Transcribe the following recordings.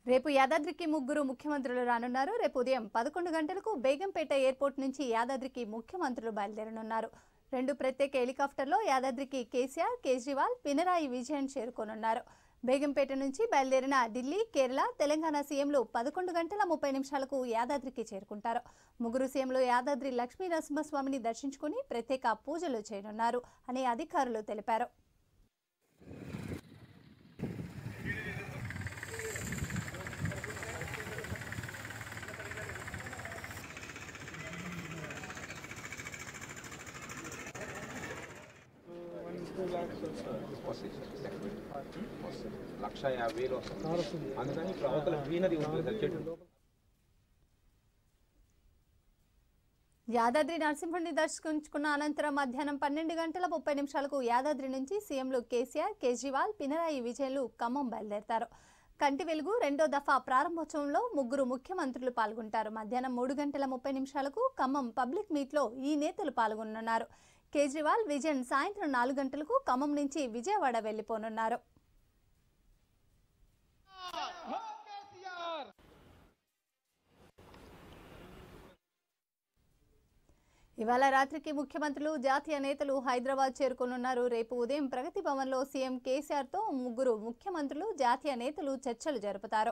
రేపు యాదాద్రికి ముగ్గురు ముఖ్యమంత్రులు రానున్నారు రేపు ఉదయం పదకొండు గంటలకు బేగంపేట ఎయిర్పోర్ట్ నుంచి యాదాద్రికి ముఖ్యమంత్రులు బయలుదేరనున్నారు రెండు ప్రత్యేక హెలికాప్టర్లో యాదాద్రికి కేసీఆర్ కేజ్రీవాల్ పినరాయి విజయన్ చేరుకోనున్నారు బేగంపేట నుంచి బయలుదేరిన ఢిల్లీ కేరళ తెలంగాణ సీఎంలు పదకొండు గంటల ముప్పై నిమిషాలకు యాదాద్రికి చేరుకుంటారు ముగ్గురు సీఎంలు యాదాద్రి లక్ష్మీ నరసింహస్వామిని దర్శించుకుని ప్రత్యేక పూజలు చేయనున్నారు అని అధికారులు తెలిపారు వస్తుంది లక్ష యాభై వేలు వస్తుంది అందుకని ఇప్పుడు అవతల గ్రీనరీ ఉంటుంది సార్ చెట్టు యాదాద్రి నరసింహుడిని దర్శించుకున్న అనంతరం మధ్యాహ్నం పన్నెండు గంటల ముప్పై నిమిషాలకు యాదాద్రి నుంచి సీఎంలు కేసీఆర్ కేజ్రీవాల్ పినరాయి విజయన్లు ఖమ్మం బయలుదేరతారు కంటి వెలుగు రెండో దఫా ప్రారంభోత్సవంలో ముగ్గురు ముఖ్యమంత్రులు పాల్గొంటారు మధ్యాహ్నం మూడు గంటల ముప్పై నిమిషాలకు ఖమ్మం పబ్లిక్ మీట్లో ఈ నేతలు పాల్గొనున్నారు కేజ్రీవాల్ విజయన్ సాయంత్రం నాలుగు గంటలకు ఖమ్మం నుంచి విజయవాడ వెళ్లిపోనున్నారు ఇవాళ రాత్రికి ముఖ్యమంత్రులు జాతీయ నేతలు హైదరాబాద్ చేరుకోనున్నారు రేపు ఉదయం ప్రగతి భవన్లో సీఎం కేసీఆర్తో ముగ్గురు ముఖ్యమంత్రులు జాతీయ నేతలు చర్చలు జరుపుతారు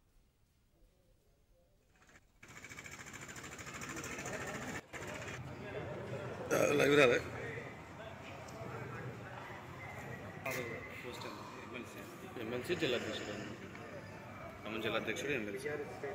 లైవ్ రాదా ఎమ్మెల్సీ జిల్లాధ్యక్షుడు ఖమ్మం జిల్లాధ్యక్షుడు ఎమ్మెల్సీ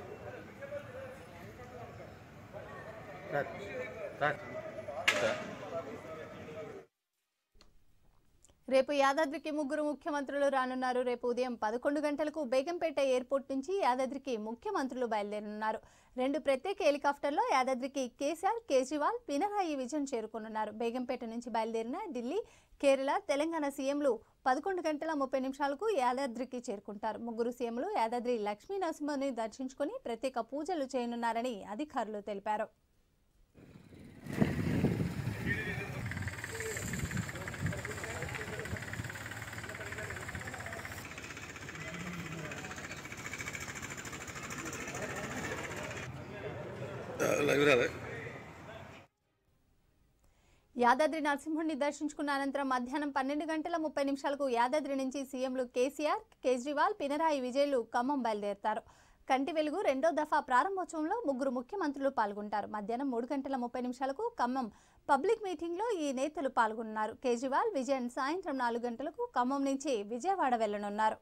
రేపు యాదాద్రికి ముగ్గురు ముఖ్యమంత్రులు రానున్నారు రేపు ఉదయం పదకొండు గంటలకు బేగంపేట ఎయిర్పోర్ట్ నుంచి యాదాద్రికి ముఖ్యమంత్రులు బయలుదేరనున్నారు రెండు ప్రత్యేక హెలికాప్టర్లో యాదాద్రికి కేసీఆర్ కేజ్రీవాల్ పినరాయి విజయన్ చేరుకోనున్నారు బేగంపేట నుంచి బయలుదేరిన ఢిల్లీ కేరళ తెలంగాణ సీఎంలు పదకొండు గంటల ముప్పై నిమిషాలకు యాదాద్రికి చేరుకుంటారు ముగ్గురు సీఎంలు యాదాద్రి లక్ష్మీ నరసింహని దర్శించుకుని ప్రత్యేక పూజలు చేయనున్నారని అధికారులు తెలిపారు లైవ్ రాదా యాదాద్రి నరసింహుడిని దర్శించుకున్న అనంతరం మధ్యాహ్నం పన్నెండు గంటల ముప్పై నిమిషాలకు యాదాద్రి నుంచి సీఎంలు కేసీఆర్ కేజ్రీవాల్ పినరాయి విజయ్లు ఖమ్మం బయలుదేరతారు కంటి వెలుగు రెండో దఫా ప్రారంభోత్సవంలో ముగ్గురు ముఖ్యమంత్రులు పాల్గొంటారు మధ్యాహ్నం మూడు గంటల ముప్పై నిమిషాలకు ఖమ్మం పబ్లిక్ మీటింగ్లో ఈ నేతలు పాల్గొన్నారు కేజ్రీవాల్ విజయన్ సాయంత్రం నాలుగు గంటలకు ఖమ్మం నుంచి విజయవాడ వెళ్లనున్నారు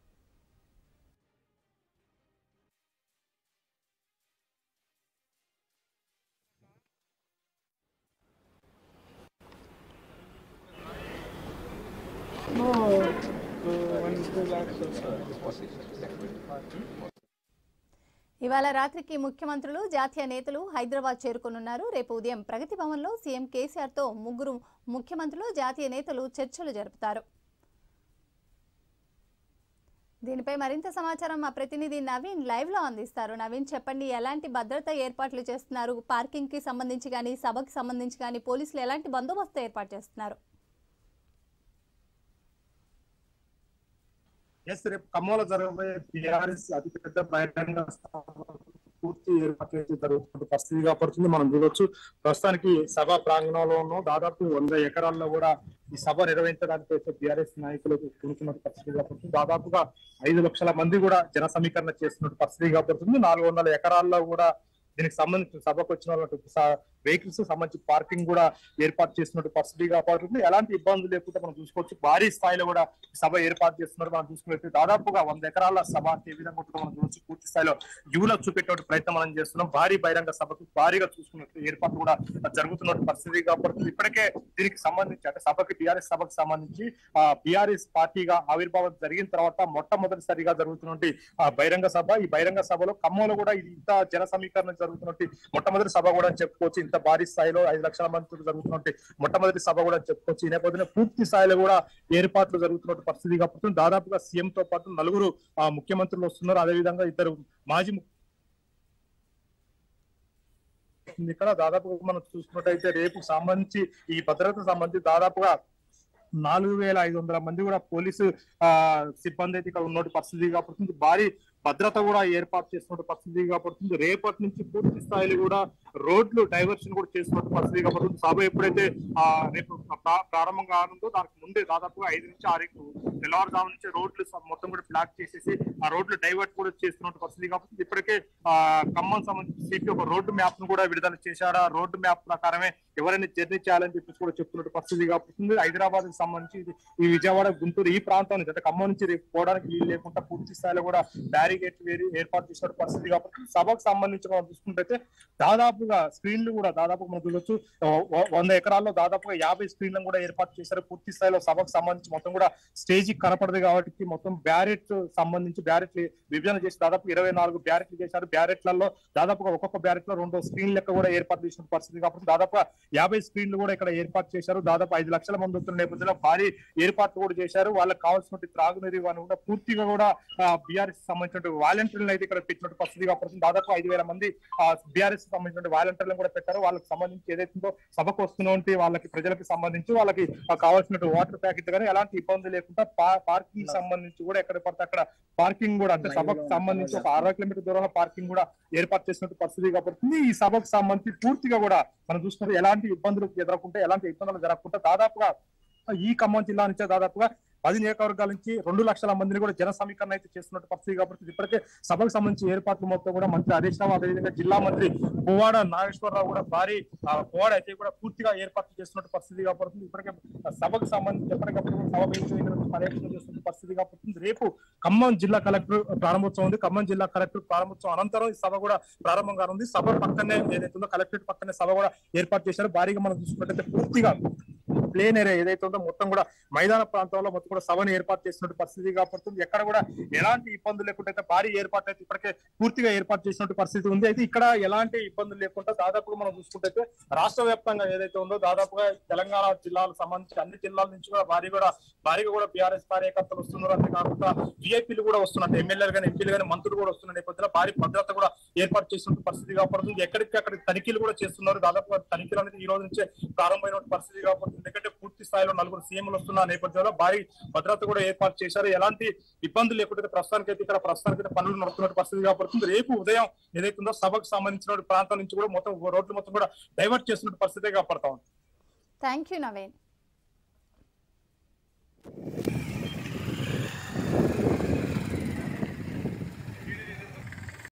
ఇవాళ రాత్రికి ముఖ్యమంత్రులు జాతీయ నేతలు హైదరాబాద్ చేరుకోనున్నారు రేపు ఉదయం ప్రగతి భవన్లో సీఎం కేసీఆర్తో ముగ్గురు ముఖ్యమంత్రులు జాతీయ నేతలు చర్చలు జరుపుతారు దీనిపై మరింత సమాచారం మా ప్రతినిధి నవీన్ లైవ్ లో అందిస్తారు నవీన్ చెప్పండి ఎలాంటి భద్రత ఏర్పాట్లు చేస్తున్నారు పార్కింగ్ కి సంబంధించి కానీ సభకి సంబంధించి కానీ పోలీసులు ఎలాంటి బందోబస్తు ఏర్పాటు చేస్తున్నారు ఎస్ రేపు ఖమ్మంలో జరగబోయే టీఆర్ఎస్ అతిపెద్ద బహిరంగ సభ పూర్తి ఏర్పాటు చేసి జరుగుతున్న పరిస్థితిగా పడుతుంది మనం చూడొచ్చు ప్రస్తుతానికి సభ ప్రాంగణంలో ఉన్నాం దాదాపు వంద ఎకరాల్లో కూడా ఈ సభ నిర్వహించడానికి అయితే టీఆర్ఎస్ నాయకులు కూర్చున్న పరిస్థితిగా పడుతుంది దాదాపుగా ఐదు లక్షల మంది కూడా జన సమీకరణ చేస్తున్న పరిస్థితిగా పడుతుంది నాలుగు వందల ఎకరాల్లో కూడా దీనికి సంబంధించిన సభకు వచ్చిన వాళ్ళకి వెహికల్స్ సంబంధించి పార్కింగ్ కూడా ఏర్పాటు చేస్తున్నట్టు పరిస్థితిగా పడుతుంది ఎలాంటి ఇబ్బందులు లేకుండా మనం చూసుకోవచ్చు భారీ స్థాయిలో కూడా సభ ఏర్పాటు చేస్తున్నారు మనం చూసుకున్నట్టు దాదాపుగా వంద ఎకరాల సభ అంటే ఏ విధంగా ఉంటుందో మనం చూడొచ్చు పూర్తి స్థాయిలో యువలకు చూపెట్టే ప్రయత్నం మనం చేస్తున్నాం భారీ బహిరంగ సభకు భారీగా చూసుకున్నట్టు ఏర్పాటు కూడా జరుగుతున్న పరిస్థితి కాబట్టి ఇప్పటికే దీనికి సంబంధించి అంటే సభకి టిఆర్ఎస్ సభకు సంబంధించి ఆ బిఆర్ఎస్ పార్టీగా ఆవిర్భావం జరిగిన తర్వాత మొట్టమొదటిసారిగా జరుగుతున్నటువంటి ఆ బహిరంగ సభ ఈ బహిరంగ సభలో ఖమ్మంలో కూడా ఇది ఇంత జన సమీకరణ జరుగుతున్నట్టు మొట్టమొదటి సభ కూడా చెప్పుకోవచ్చు ఇంత భారీ స్థాయిలో ఐదు లక్షల మంది జరుగుతున్నట్టు మొట్టమొదటి సభ కూడా చెప్పుకోవచ్చు ఈ నేపథ్యంలో పూర్తి స్థాయిలో కూడా ఏర్పాట్లు జరుగుతున్న పరిస్థితి కాబట్టి దాదాపుగా సీఎం తో పాటు నలుగురు ఆ, ముఖ్యమంత్రులు వస్తున్నారు అదేవిధంగా ఇద్దరు మాజీ ము- ఇక్కడ దాదాపుగా మనం చూసుకున్నట్టయితే రేపు సంబంధించి ఈ భద్రత సంబంధించి దాదాపుగా నాలుగు వేల ఐదు వందల మంది కూడా పోలీసు ఆ సిబ్బంది అయితే ఇక్కడ ఉన్నటువంటి పరిస్థితి కాబట్టి భారీ భద్రత కూడా ఏర్పాటు చేస్తున్న పరిస్థితి కాబడుతుంది రేపటి నుంచి పూర్తి స్థాయిలో కూడా రోడ్లు డైవర్షన్ కూడా చేస్తున్న పరిస్థితి కాబడుతుంది సభ ఎప్పుడైతే ఆ రేపు ప్రా- ప్రారంభం కానుందో దానికి ముందే దాదాపుగా ఐదు నుంచి ఆరు తెల్లవారుజాము నుంచి రోడ్లు స- మొత్తం కూడా బ్లాక్ చేసేసి ఆ రోడ్లు డైవర్ట్ కూడా చేస్తున్న పరిస్థితి కాబట్టి ఇప్పటికే ఆ ఖమ్మం సంబంధించి సిపి ఒక రోడ్డు మ్యాప్ ను కూడా విడుదల చేశారు ఆ రోడ్డు మ్యాప్ ప్రకారమే ఎవరైనా జర్నీ చేయాలని చెప్పేసి కూడా చెప్తున్నట్టు పరిస్థితి కాబట్టి హైదరాబాద్ కి సంబంధించి ఇది ఈ విజయవాడ గుంటూరు ఈ ప్రాంతం నుంచి అంటే ఖమ్మం నుంచి రేపు పోవడానికి వీలు లేకుండా పూర్తి స్థాయిలో కూడా బ్యారిగేట్ వేరి ఏర్పాటు చేసిన పరిస్థితి కాబట్టి సభకు సంబంధించి మనం చూసుకుంటే దాదాపుగా స్క్రీన్లు కూడా దాదాపు మనం చూడొచ్చు వ- వ- వంద ఎకరాల్లో దాదాపుగా యాభై స్క్రీన్లను కూడా ఏర్పాటు చేశారు పూర్తి స్థాయిలో సభకు సంబంధించి మొత్తం కూడా స్టేజ్ కనపడదు కాబట్టి మొత్తం బ్యారెట్ సంబంధించి బ్యారెట్ విభజన చేసి దాదాపు ఇరవై నాలుగు బ్యారెట్లు చేశారు బ్యారెట్లలో దాదాపుగా ఒక్కొక్క బ్యారెట్ లో రెండు స్క్రీన్ లెక్క కూడా ఏర్పాటు చేసిన పరిస్థితి కాబట్టి దాదాపుగా యాభై స్క్రీన్లు కూడా ఇక్కడ ఏర్పాటు చేశారు దాదాపు ఐదు లక్షల మంది వస్తున్న నేపథ్యంలో భారీ ఏర్పాట్లు కూడా చేశారు వాళ్ళకి కావాల్సిన త్రాగునీరు ఇవన్నీ కూడా పూర్తిగా కూడా బీఆర్ఎస్ సంబంధించిన వాలంటీర్లు అయితే ఇక్కడ పెట్టినట్టు పరిస్థితి కాబట్టి దాదాపు ఐదు వేల మంది బీఆర్ఎస్ సంబంధించిన వాలంటీర్లను కూడా పెట్టారు వాళ్ళకి సంబంధించి ఏదైతుందో సభకు వస్తున్నటువంటి వాళ్ళకి ప్రజలకు సంబంధించి వాళ్ళకి ఆ కావాల్సిన వాటర్ ప్యాకెట్ కానీ ఎలాంటి ఇబ్బంది లేకుండా పార్కింగ్ సంబంధించి కూడా ఎక్కడ పడితే అక్కడ పార్కింగ్ కూడా అంటే సభకు సంబంధించి ఒక అరవై కిలోమీటర్ దూరంలో పార్కింగ్ కూడా ఏర్పాటు చేసినట్టు పరిస్థితి కాబట్టి ఈ సభకు సంబంధించి పూర్తిగా కూడా మనం చూసుకుంటే ఎలాంటి ఇబ్బందులు ఎదురకుండా ఎలాంటి ఇబ్బందులు జరగకుండా దాదాపుగా ఈ ఖమ్మం జిల్లా నుంచే దాదాపుగా పది నియోజకవర్గాల నుంచి రెండు లక్షల మందిని కూడా జన సమీకరణ అయితే చేస్తున్నట్టు పరిస్థితి కాబట్టి ఇప్పటికే సభకు సంబంధించి ఏర్పాట్లు మొత్తం కూడా మంత్రి హరీష్ రావు అదేవిధంగా జిల్లా మంత్రి పువ్వాడ నాగేశ్వరరావు కూడా భారీ ఆ, పువ్వాడ అయితే కూడా పూర్తిగా ఏర్పాట్లు చేస్తున్నట్టు పరిస్థితి కాబట్టి ఇప్పటికే సభకు సంబంధించి ఎప్పటికప్పుడు కూడా సభ వేయించి పర్యవేక్షణ చేస్తున్న పరిస్థితి కాబట్టి రేపు ఖమ్మం జిల్లా కలెక్టర్ ప్రారంభోత్సవం ఉంది ఖమ్మం జిల్లా కలెక్టర్ ప్రారంభోత్సవం అనంతరం ఈ సభ కూడా ప్రారంభం కానుంది సభ పక్కనే ఏదైతే ఉందో కలెక్టరేట్ పక్కనే సభ కూడా ఏర్పాటు చేశారు భారీగా మనం చూసుకున్నట్టయితే పూర్తిగా ప్లేన్ ఏరియా ఏదైతే ఉందో మొత్తం కూడా మైదాన ప్రాంతంలో మొత్తం కూడా సభను ఏర్పాటు చేసినట్టు పరిస్థితి కాబట్టి ఎక్కడ కూడా ఎలాంటి ఇబ్బందులు లేకుండా అయితే భారీ ఏర్పాటు అయితే ఇప్పటికే పూర్తిగా ఏర్పాటు చేసినట్టు పరిస్థితి ఉంది అయితే ఇక్కడ ఎలాంటి ఇబ్బందులు లేకుండా దాదాపుగా మనం చూసుకుంటే రాష్ట్ర వ్యాప్తంగా ఏదైతే ఉందో దాదాపుగా తెలంగాణ జిల్లాలకు సంబంధించి అన్ని జిల్లాల నుంచి కూడా భారీ కూడా భారీగా కూడా బీఆర్ఎస్ కార్యకర్తలు వస్తున్నారు అంతే కాకుండా విఐపీలు కూడా వస్తున్నారు ఎమ్మెల్యేలు కానీ ఎంపీలు కానీ మంత్రులు కూడా వస్తున్న నేపథ్యంలో భారీ భద్రత కూడా ఏర్పాటు చేసిన పరిస్థితి కాబట్టి ఎక్కడికి అక్కడ తనిఖీలు కూడా చేస్తున్నారు దాదాపు తనిఖీలు అనేది ఈ రోజు నుంచే ప్రారంభమైన పరిస్థితి కాబట్టి ఎందుకంటే పూర్తి స్థాయిలో నలుగురు సీఎంలు వస్తున్న నేపథ్యంలో భారీ భద్రత కూడా ఏర్పాటు చేశారు ఎలాంటి ఇబ్బందులు లేకుండా ప్రస్తుతానికి అయితే ఇక్కడ ప్రస్తుతానికి అయితే పనులు నడుస్తున్న పరిస్థితి కాబట్టి రేపు ఉదయం ఏదైతుందో సభకు సంబంధించిన ప్రాంతం నుంచి కూడా మొత్తం రోడ్లు మొత్తం కూడా డైవర్ట్ చేస్తున్న పరిస్థితి కాపాడుతా ఉంది థ్యాంక్ యూ నవీన్